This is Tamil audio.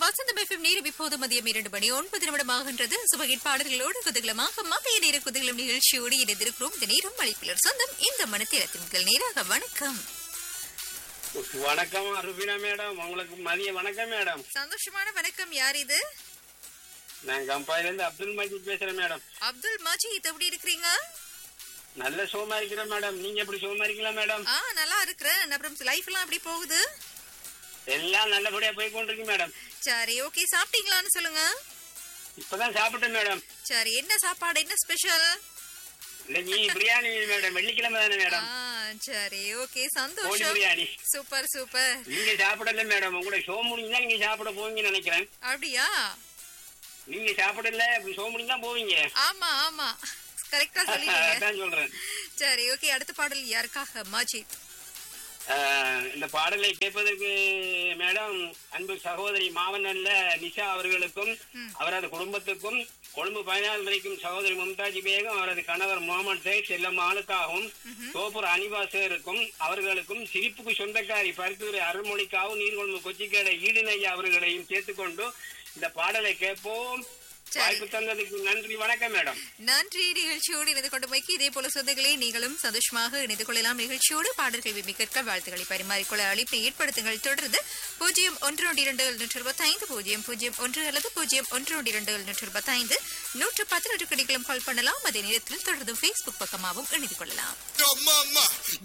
வசந்தம் எஃப்எம் நேரம் இப்போது மதியம் இரண்டு மணி ஒன்பது நிமிடமாகின்றது சுபகிட் பாடல்களோடு குதகலமாக மத்திய நேர குதகலம் நிகழ்ச்சியோடு இணைந்திருக்கிறோம் இந்த நேரம் அழைப்பிலர் சொந்தம் இந்த மனத்திரத்தின் முதல் நேராக வணக்கம் வணக்கம் அருபினா மேடம் உங்களுக்கு மதிய வணக்கம் மேடம் சந்தோஷமான வணக்கம் யார் இது நான் கம்பாயில இருந்து அப்துல் மஜீத் பேசுறேன் மேடம் அப்துல் மஜீத் எப்படி இருக்கிறீங்க நல்ல சுகமா இருக்கிறேன் மேடம் நீங்க எப்படி சுகமா இருக்கீங்களா மேடம் ஆ நல்லா இருக்கிறேன் அப்புறம் லைஃப் எல்லாம் எப்படி போகுது எல்லாம் நல்லபடியா போய் கொண்டிருக்கு மேடம் சரி ஓகே சாப்பிட்டீங்களான்னு சொல்லுங்க இப்பதான் சாப்பிட்டேன் மேடம் சரி என்ன சாப்பாடு என்ன ஸ்பெஷல் இன்னைக்கு பிரியாணி மேடம் வெள்ளிக்கிழமை தானே மேடம் சரி ஓகே கோழி சந்தோஷம் பிரியாணி சூப்பர் சூப்பர் நீங்க சாப்பிடல மேடம் உங்களுடைய ஷோ முடிஞ்சா நீங்க சாப்பிட போவீங்கன்னு நினைக்கிறேன் அப்படியா நீங்க சாப்பிடல இப்படி ஷோ முடிஞ்சா போவீங்க ஆமா ஆமா கரெக்டா சொல்லிட்டீங்க அதான் சொல்றேன் சரி ஓகே அடுத்த பாடல் யாருக்காக மஜித் ஆஹ், இந்த பாடலை கேட்பதற்கு மேடம் அன்பு சகோதரி மாவனல்ல நிஷா அவர்களுக்கும் அவரது குடும்பத்துக்கும் கொழும்பு பயனாளர் வரைக்கும் சகோதரி மும்தாஜ் பேகம் அவரது கணவர் முகமது ஷேக் செல்லம் ஆளுக்காகவும் தோப்பூர் அனிவாசருக்கும் அவர்களுக்கும் சிரிப்புக்கு சொந்தக்காரி பருத்தூர் அருள்மொழிக்காவும் நீர்கொழும்பு கொச்சிக்கடை ஈடுநையா அவர்களையும் சேர்த்துக்கொண்டு இந்த பாடலை கேட்போம் சரி. வாய்ப்பு தந்ததுக்கு நன்றி வணக்கம் மேடம் நன்றி நிகழ்ச்சியோடு இணைந்து கொண்டு போய்க்கு இதே போல சொந்தங்களே நீங்களும் சந்தோஷமாக இணைந்து கொள்ளலாம் நிகழ்ச்சியோடு பாடல்கள் விமிக்க வாழ்த்துக்களை பரிமாறிக்கொள்ள அழைப்பை ஏற்படுத்துங்கள் தொடர்ந்து பூஜ்ஜியம் ஒன்று ஒன்று இரண்டு நூற்று இருபத்தைந்து பூஜ்ஜியம் பூஜ்ஜியம் ஒன்று அல்லது பூஜ்ஜியம் ஒன்று ஒன்று இரண்டு நூற்று இருபத்தைந்து நூற்று பதினொன்று கடிகளும் கால் பண்ணலாம் அதே நேரத்தில் தொடர்ந்து ஃபேஸ்புக் பக்கமாகவும் இணைந்து கொள்ளலாம் Yo, mama,